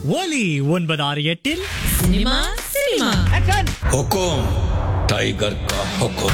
ஒலி ஒன்பது ஆறு எட்டில் சினிமா சினிமா हुकुम टाइगर का हुकुम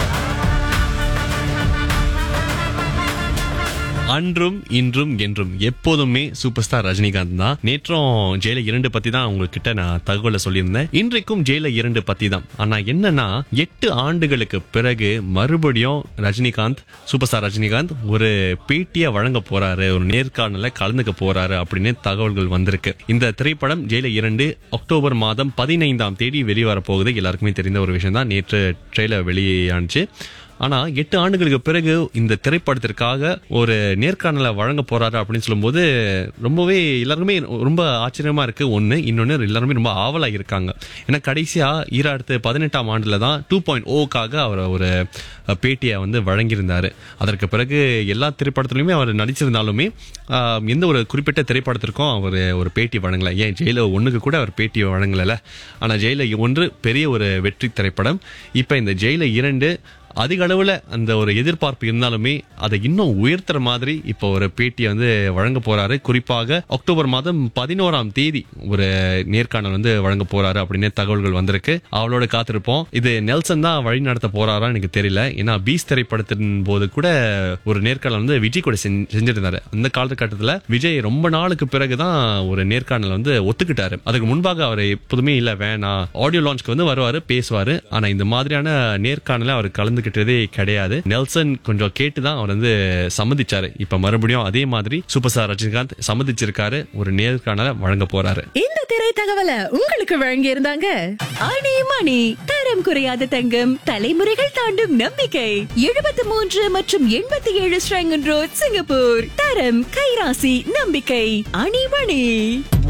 அன்றும் இன்றும் என்றும் எப்போதுமே சூப்பர் ஸ்டார் ரஜினிகாந்த் தான் நேற்றும் ஜெயில இரண்டு பத்தி தான் உங்ககிட்ட நான் தகவலை சொல்லியிருந்தேன் இன்றைக்கும் ஜெயில இரண்டு பத்தி தான் ஆனா என்னன்னா எட்டு ஆண்டுகளுக்கு பிறகு மறுபடியும் ரஜினிகாந்த் சூப்பர் ஸ்டார் ரஜினிகாந்த் ஒரு பேட்டியை வழங்க போறாரு ஒரு நேர்காணல கலந்துக்க போறாரு அப்படின்னு தகவல்கள் வந்திருக்கு இந்த திரைப்படம் ஜெயில இரண்டு அக்டோபர் மாதம் பதினைந்தாம் தேதி வெளிவர போகுது எல்லாருக்குமே தெரிந்த ஒரு விஷயம் தான் நேற்று ட்ரெய்லர் வெளியானுச்சு ஆனா எட்டு ஆண்டுகளுக்கு பிறகு இந்த திரைப்படத்திற்காக ஒரு நேர்காணலை வழங்க போறாரு அப்படின்னு சொல்லும்போது ரொம்பவே எல்லாருமே ரொம்ப ஆச்சரியமா இருக்கு ஒண்ணு இன்னொன்னு எல்லாருமே ரொம்ப ஆவலா இருக்காங்க ஏன்னா கடைசியா ஈராயிரத்து பதினெட்டாம் ஆண்டுல தான் டூ பாயிண்ட் ஓக்காக அவர் ஒரு பேட்டியை வந்து வழங்கியிருந்தாரு அதற்கு பிறகு எல்லா திரைப்படத்துலையுமே அவர் நடிச்சிருந்தாலுமே ஆஹ், எந்த ஒரு குறிப்பிட்ட திரைப்படத்திற்கும் அவர் ஒரு பேட்டி வழங்கல ஏன் ஜெயில ஒண்ணுக்கு கூட அவர் பேட்டி வழங்கல ஆனா ஜெயில ஒன்று பெரிய ஒரு வெற்றி திரைப்படம் இப்ப இந்த ஜெயில இரண்டு அதிக அளவுல அந்த ஒரு எதிர்பார்ப்பு இருந்தாலுமே அதை இன்னும் உயர்த்துற மாதிரி இப்போ ஒரு பேட்டியை வந்து வழங்க போறாரு குறிப்பாக அக்டோபர் மாதம் பதினோராம் தேதி ஒரு நேர்காணல் வந்து வழங்க போறாரு அப்படின்னு தகவல்கள் வந்திருக்கு அவளோட காத்திருப்போம் இது நெல்சன் தான் வழி நடத்த போறாரா எனக்கு தெரியல ஏன்னா பீஸ் திரைப்படத்தின் போது கூட ஒரு நேர்காணல் வந்து விஜய் கூட செஞ்சு- செஞ்சிருந்தாரு அந்த காலகட்டத்தில் விஜய் ரொம்ப நாளுக்கு பிறகுதான் ஒரு நேர்காணல் வந்து ஒத்துக்கிட்டாரு அதுக்கு முன்பாக அவர் எப்போதுமே இல்ல வேணாம் ஆடியோ லான்ச்க்கு வந்து வருவாரு பேசுவாரு ஆனா இந்த மாதிரியான நேர்காணல அவர் கலந்துகிட்டதே கிடையாது நெல்சன் கொஞ்சம் கேட்டுதான் அவர் வந்து சம்மதிச்சாரு இப்ப மறுபடியும் அதே மாதிரி சூப்பர் ஸ்டார் ரஜினிகாந்த் சம்மதிச்சிருக்காரு ஒரு நேர்காணலை வழங்க போறாரு இந்த திரை தகவலை உங்களுக்கு வழங்கி இருந்தாங்க அணி மணி தரம் குறையாத தங்கம் தலைமுறைகள் தாண்டும் நம்பிக்கை எழுபத்தி மூன்று மற்றும் எண்பத்தி ஏழு ஸ்ரங்கன் ரோட் சிங்கப்பூர் தரம் கைராசி நம்பிக்கை அணி மணி